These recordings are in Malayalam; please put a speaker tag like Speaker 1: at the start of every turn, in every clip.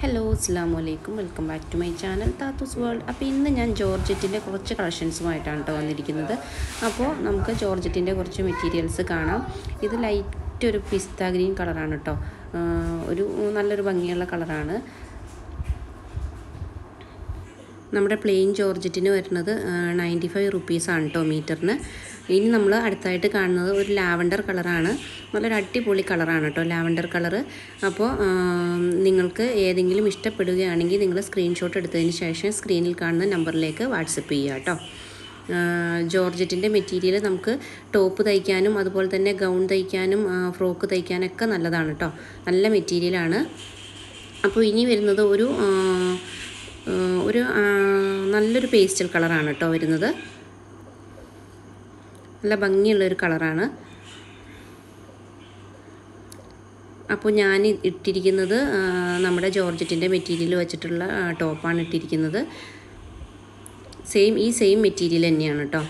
Speaker 1: ഹലോ അസ്സാം വലൈക്കും welcome back to my channel Thathoos world അപ്പോൾ ഇന്ന് ഞാൻ ജോർജറ്റിൻ്റെ കുറച്ച് കളക്ഷൻസുമായിട്ടാണ് കേട്ടോ വന്നിരിക്കുന്നത് അപ്പോൾ നമുക്ക് ജോർജറ്റിൻ്റെ കുറച്ച് മെറ്റീരിയൽസ് കാണാം ഇത് ലൈറ്റ് ഒരു പിസ്ത ഗ്രീൻ കളറാണ് കേട്ടോ ഒരു നല്ലൊരു ഭംഗിയുള്ള കളറാണ് നമ്മുടെ പ്ലെയിൻ ജോർജറ്റിന് വരുന്നത് നയൻറ്റി ഫൈവ് റുപ്പീസാണ് കേട്ടോ മീറ്ററിന് ഇനി നമ്മൾ അടുത്തായിട്ട് കാണുന്നത് ഒരു ലാവൻഡർ കളറാണ് നല്ലൊരു അടിപൊളി കളറാണ് കേട്ടോ ലാവൻഡർ കളറ് അപ്പോൾ നിങ്ങൾക്ക് ഏതെങ്കിലും ഇഷ്ടപ്പെടുകയാണെങ്കിൽ നിങ്ങൾ സ്ക്രീൻഷോട്ട് എടുത്തതിന് ശേഷം സ്ക്രീനിൽ കാണുന്ന നമ്പറിലേക്ക് വാട്സപ്പ് ചെയ്യുക കേട്ടോ ജോർജറ്റിൻ്റെ മെറ്റീരിയൽ നമുക്ക് ടോപ്പ് തയ്ക്കാനും അതുപോലെ തന്നെ ഗൗൺ തയ്ക്കാനും ഫ്രോക്ക് തയ്ക്കാനൊക്കെ നല്ലതാണ് കേട്ടോ നല്ല മെറ്റീരിയലാണ് അപ്പോൾ ഇനി വരുന്നത് ഒരു ഒരു നല്ലൊരു പേസ്റ്റൽ കളറാണ് കേട്ടോ വരുന്നത് നല്ല ഭംഗിയുള്ളൊരു കളറാണ് അപ്പോൾ ഞാൻ ഇട്ടിരിക്കുന്നത് നമ്മുടെ ജോർജറ്റിൻ്റെ മെറ്റീരിയൽ വെച്ചിട്ടുള്ള ടോപ്പാണ് ഇട്ടിരിക്കുന്നത് സെയിം ഈ സെയിം മെറ്റീരിയൽ തന്നെയാണ് കേട്ടോ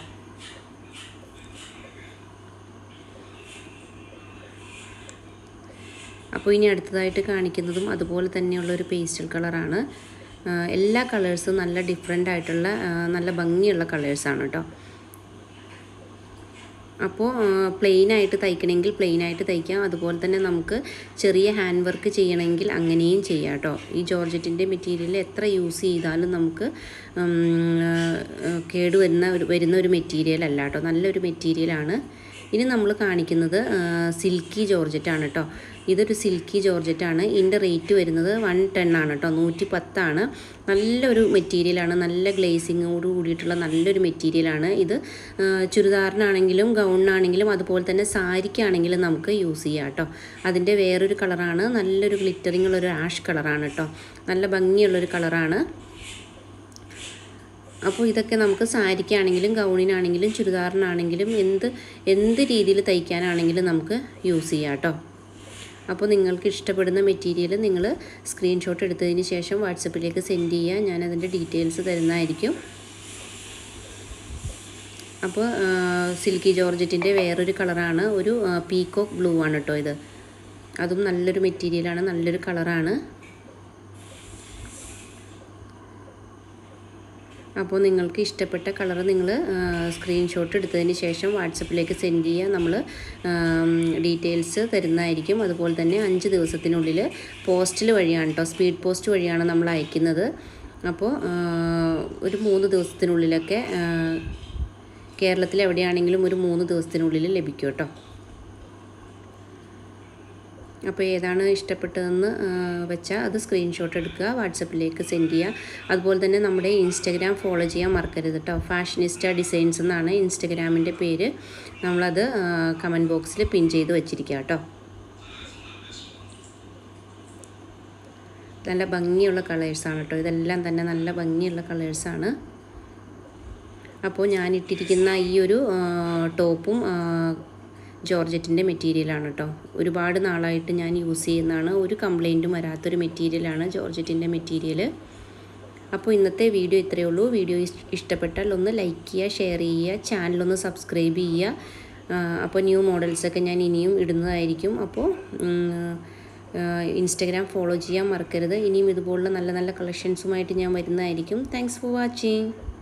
Speaker 1: അപ്പോൾ ഇനി അടുത്തതായിട്ട് കാണിക്കുന്നതും അതുപോലെ തന്നെയുള്ളൊരു പേസ്റ്റൽ കളറാണ് എല്ലാ കളേഴ്സും നല്ല ഡിഫറെൻ്റ് ആയിട്ടുള്ള നല്ല ഭംഗിയുള്ള കളേഴ്സാണ് കേട്ടോ അപ്പോൾ പ്ലെയിൻ ആയിട്ട് തയ്ക്കണമെങ്കിൽ പ്ലെയിൻ ആയിട്ട് തയ്ക്കാം അതുപോലെ തന്നെ നമുക്ക് ചെറിയ ഹാൻഡ് വർക്ക് ചെയ്യണമെങ്കിൽ അങ്ങനെയും ചെയ്യാം കേട്ടോ ഈ ജോർജറ്റിൻ്റെ മെറ്റീരിയൽ എത്ര യൂസ് ചെയ്താലും നമുക്ക് കേട് വരുന്ന ഒരു വരുന്ന ഒരു മെറ്റീരിയൽ അല്ല കേട്ടോ നല്ലൊരു മെറ്റീരിയലാണ് ഇനി നമ്മൾ കാണിക്കുന്നത് സിൽക്കി ജോർജറ്റാണ് കേട്ടോ ഇതൊരു സിൽക്കി ജോർജറ്റാണ് ഇതിൻ്റെ റേറ്റ് വരുന്നത് വൺ ടെൻ ആണ് കേട്ടോ നൂറ്റി പത്താണ് നല്ലൊരു മെറ്റീരിയലാണ് നല്ല ഗ്ലേസിങ്ങോട് കൂടിയിട്ടുള്ള നല്ലൊരു മെറ്റീരിയലാണ് ഇത് ചുരിദാറിനാണെങ്കിലും ഗൗണിനാണെങ്കിലും അതുപോലെ തന്നെ സാരിക്കാണെങ്കിലും നമുക്ക് യൂസ് ചെയ്യാം കേട്ടോ അതിൻ്റെ വേറൊരു കളറാണ് നല്ലൊരു ഗ്ലിറ്ററിങ് ഉള്ളൊരു ആഷ് കളറാണ് കേട്ടോ നല്ല ഭംഗിയുള്ളൊരു കളറാണ് അപ്പോൾ ഇതൊക്കെ നമുക്ക് സാരിക്കാണെങ്കിലും ഗൗണിനാണെങ്കിലും ചുരിദാറിനാണെങ്കിലും എന്ത് എന്ത് രീതിയിൽ തയ്ക്കാനാണെങ്കിലും നമുക്ക് യൂസ് ചെയ്യാം കേട്ടോ അപ്പോൾ നിങ്ങൾക്ക് ഇഷ്ടപ്പെടുന്ന മെറ്റീരിയൽ നിങ്ങൾ സ്ക്രീൻഷോട്ട് എടുത്തതിന് ശേഷം വാട്സപ്പിലേക്ക് സെൻഡ് ചെയ്യുക ഞാൻ അതിൻ്റെ ഡീറ്റെയിൽസ് തരുന്നതായിരിക്കും അപ്പോൾ സിൽക്കി ജോർജറ്റിൻ്റെ വേറൊരു കളറാണ് ഒരു പീക്കോക്ക് ബ്ലൂ ആണ് കേട്ടോ ഇത് അതും നല്ലൊരു മെറ്റീരിയലാണ് നല്ലൊരു കളറാണ് അപ്പോൾ നിങ്ങൾക്ക് ഇഷ്ടപ്പെട്ട കളർ നിങ്ങൾ സ്ക്രീൻഷോട്ട് എടുത്തതിന് ശേഷം വാട്സപ്പിലേക്ക് സെൻഡ് ചെയ്യുക നമ്മൾ ഡീറ്റെയിൽസ് തരുന്നതായിരിക്കും അതുപോലെ തന്നെ അഞ്ച് ദിവസത്തിനുള്ളിൽ പോസ്റ്റിൽ വഴിയാണ് കേട്ടോ സ്പീഡ് പോസ്റ്റ് വഴിയാണ് നമ്മൾ അയക്കുന്നത് അപ്പോൾ ഒരു മൂന്ന് ദിവസത്തിനുള്ളിലൊക്കെ കേരളത്തിൽ എവിടെയാണെങ്കിലും ഒരു മൂന്ന് ദിവസത്തിനുള്ളിൽ ലഭിക്കും കേട്ടോ അപ്പോൾ ഏതാണ് ഇഷ്ടപ്പെട്ടതെന്ന് വെച്ചാൽ അത് സ്ക്രീൻഷോട്ട് എടുക്കുക വാട്സപ്പിലേക്ക് സെൻഡ് ചെയ്യുക അതുപോലെ തന്നെ നമ്മുടെ ഇൻസ്റ്റഗ്രാം ഫോളോ ചെയ്യാൻ മറക്കരുത് കേട്ടോ ഫാഷനിസ്റ്റ ഡിസൈൻസ് എന്നാണ് ഇൻസ്റ്റഗ്രാമിൻ്റെ പേര് നമ്മളത് കമൻറ്റ് ബോക്സിൽ പിൻ ചെയ്ത് വെച്ചിരിക്കുക കേട്ടോ നല്ല ഭംഗിയുള്ള കളേഴ്സാണ് കേട്ടോ ഇതെല്ലാം തന്നെ നല്ല ഭംഗിയുള്ള കളേഴ്സാണ് അപ്പോൾ ഞാൻ ഇട്ടിരിക്കുന്ന ഈ ഒരു ടോപ്പും ജോർജറ്റിൻ്റെ മെറ്റീരിയലാണ് കേട്ടോ ഒരുപാട് നാളായിട്ട് ഞാൻ യൂസ് ചെയ്യുന്നതാണ് ഒരു കംപ്ലൈൻറ്റും വരാത്തൊരു മെറ്റീരിയലാണ് ജോർജറ്റിൻ്റെ മെറ്റീരിയൽ അപ്പോൾ ഇന്നത്തെ വീഡിയോ ഇത്രയേ ഉള്ളൂ വീഡിയോ ഇഷ്ടപ്പെട്ടാൽ ഒന്ന് ലൈക്ക് ചെയ്യുക ഷെയർ ചെയ്യുക ചാനലൊന്ന് സബ്സ്ക്രൈബ് ചെയ്യുക അപ്പോൾ ന്യൂ മോഡൽസൊക്കെ ഞാൻ ഇനിയും ഇടുന്നതായിരിക്കും അപ്പോൾ ഇൻസ്റ്റഗ്രാം ഫോളോ ചെയ്യാൻ മറക്കരുത് ഇനിയും ഇതുപോലുള്ള നല്ല നല്ല കളക്ഷൻസുമായിട്ട് ഞാൻ വരുന്നതായിരിക്കും താങ്ക്സ് ഫോർ വാച്ചിങ്